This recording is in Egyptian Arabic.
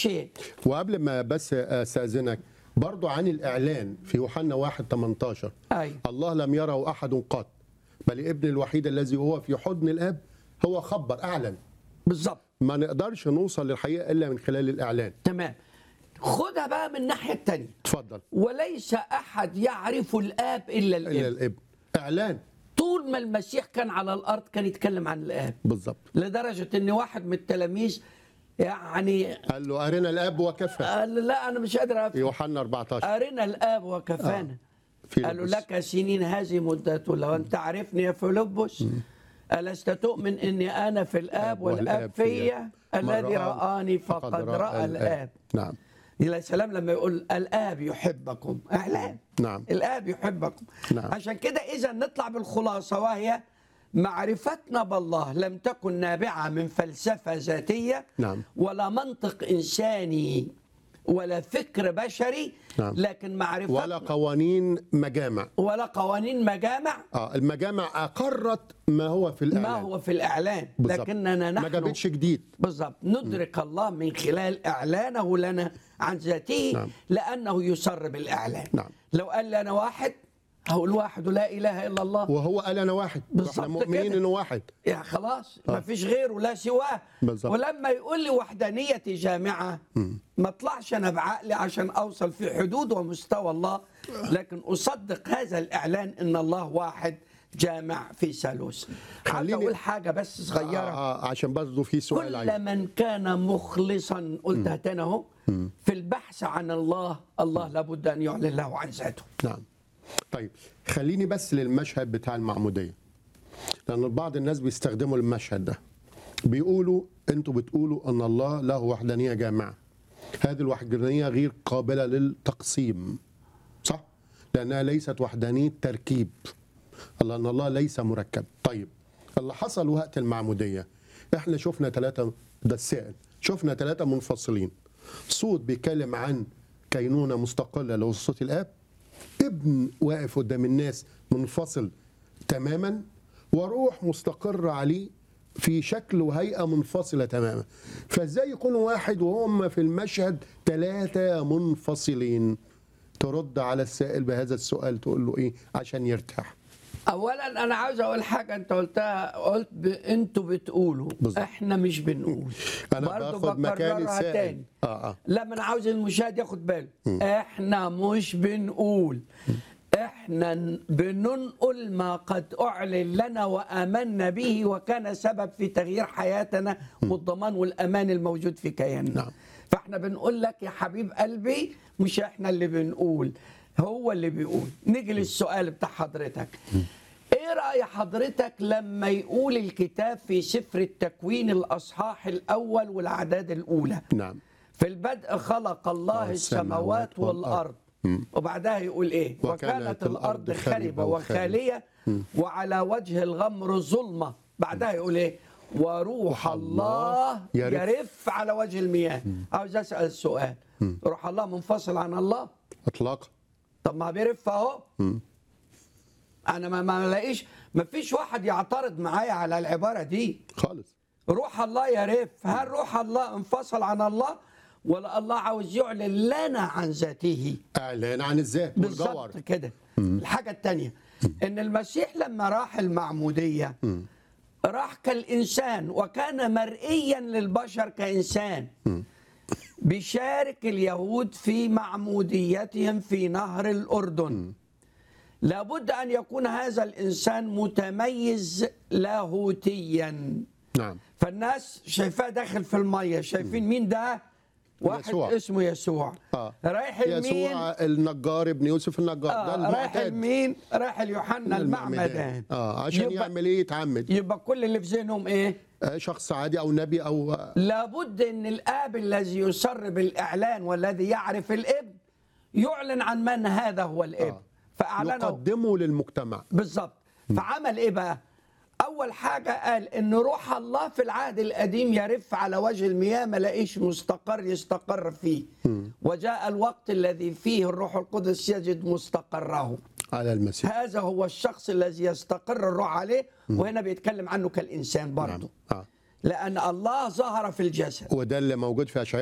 شيء وقبل ما بس استاذنك برضو عن الاعلان في يوحنا 1 18 أي الله لم يره احد قط بل ابن الوحيد الذي هو في حضن الاب هو خبر اعلن بالظبط ما نقدرش نوصل للحقيقه الا من خلال الاعلان تمام خدها بقى من الناحية التانية اتفضل وليس أحد يعرف الآب إلا الا الابن الابن اعلان طول ما المسيح كان على الأرض كان يتكلم عن الآب بالظبط لدرجة إن واحد من التلاميذ يعني قال له ارنا الاب وكفى قال لا أنا مش قادر أفهم يوحنا 14 أرنا الآب وكفانا في قالوا لبس. لك سنين هذه مدته لو أنت عرفني يا فيلبس ألست تؤمن إني أنا في الآب والآب فيا من الذي رآني رآني فقد رأى الآب نعم يا سلام لما يقول الآب يحبكم إعلان نعم الآب يحبكم نعم. عشان كده إذا نطلع بالخلاصة وهي معرفتنا بالله لم تكن نابعة من فلسفة ذاتية نعم. ولا منطق إنساني ولا فكر بشري نعم. لكن معرفتنا ولا قوانين مجامع ولا قوانين مجامع اه المجامع اقرت ما هو في الاعلان ما هو في الإعلان بالظبط. لكننا ما نحن جابتش جديد بالضبط ندرك الله من خلال إعلانه لنا عن ذاته نعم. لأنه يسر بالإعلان نعم. لو قال لي أنا واحد هقول واحد لا إله إلا الله وهو قال انا واحد بالظبط واحنا مؤمنين كده. انه واحد يا خلاص ما فيش غيره لا سواه بالظبط. ولما يقول لي وحدانيتي جامعة ما اطلعش أنا بعقلي عشان أوصل في حدود ومستوى الله لكن أصدق هذا الإعلان إن الله واحد جامع في ثالوث عاوز خليني- أقول حاجة بس صغيرة آه آه عشان برضه في سؤال عايز كل من كان مخلصا قلتها تاني اهو في البحث عن الله الله لابد ان يعلن له عن ذاته نعم طيب خليني بس للمشهد بتاع المعمودية لأن بعض الناس بيستخدموا المشهد ده بيقولوا أنتوا بتقولوا أن الله له وحدانية جامعة هذه الوحدانية غير قابلة للتقسيم صح؟ لأنها ليست وحدانية تركيب لأن الله ليس مركب طيب اللي حصل وقت المعمودية احنا شفنا ثلاثة ده السائل شفنا ثلاثة منفصلين صوت بيتكلم عن كينونة مستقلة له صوت الآب ابن واقف قدام الناس منفصل تماما وروح مستقر عليه في شكل وهيئة منفصلة تماما فازاي يكونوا واحد وهم في المشهد ثلاثة منفصلين ترد على السائل بهذا السؤال تقول له ايه عشان يرتاح اولا انا عاوز اقول حاجه انت قلتها قلت ب... انتوا بتقولوا بالظبط. احنا مش بنقول انا برضو باخد مكان بكررها السائل تاني اه اه لا ما انا عاوز المشاهد ياخد باله احنا مش بنقول احنا بننقل ما قد اعلن لنا وامنا به وكان سبب في تغيير حياتنا والضمان والامان الموجود في كياننا نعم. فاحنا بنقول لك يا حبيب قلبي مش احنا اللي بنقول هو اللي بيقول نيجي للسؤال بتاع حضرتك ايه رأي حضرتك لما يقول الكتاب في سفر التكوين الاصحاح الاول والاعداد الاولى نعم في البدء خلق الله السماوات والارض وبعدها يقول ايه وكانت الارض خربه وخاليه وعلى وجه الغمر ظلمه بعدها يقول ايه وروح الله يرف. يرف على وجه المياه عاوز اسال السؤال روح الله منفصل عن الله اطلاقا طب ما بيرف اهو انا ما ما لاقيش ما فيش واحد يعترض معايا على العباره دي خالص روح الله يرف هل روح الله انفصل عن الله ولا الله عاوز يعلن لنا عن ذاته اعلان عن الذات والجوهر بالظبط كده الحاجه الثانيه ان المسيح لما راح المعموديه راح كالانسان وكان مرئيا للبشر كانسان بيشارك اليهود في معموديتهم في نهر الاردن لابد ان يكون هذا الانسان متميز لاهوتيا نعم فالناس شايفاه داخل في الميه شايفين مين ده واحد يسوع. اسمه يسوع اه رايح لمين يسوع النجار ابن يوسف النجار ده آه رايح المعتاد لمين رايح ليوحنا المعمدان اه عشان يبقى, يعمل ايه يتعمد يبقى كل اللي في ذهنهم ايه آه شخص عادي او نبي او آه، لابد ان الاب الذي يسر بالاعلان والذي يعرف الابن يعلن عن من هذا هو الابن آه. فاعلنه يقدمه للمجتمع بالظبط فعمل ايه بقى اول حاجه قال ان روح الله في العهد القديم يرف على وجه المياه ما لاقيش مستقر يستقر فيه وجاء الوقت الذي فيه الروح القدس يجد مستقره على المسيح هذا هو الشخص الذي يستقر الروح عليه وهنا بيتكلم عنه كالانسان برضه آه. لان الله ظهر في الجسد وده اللي موجود في اشعياء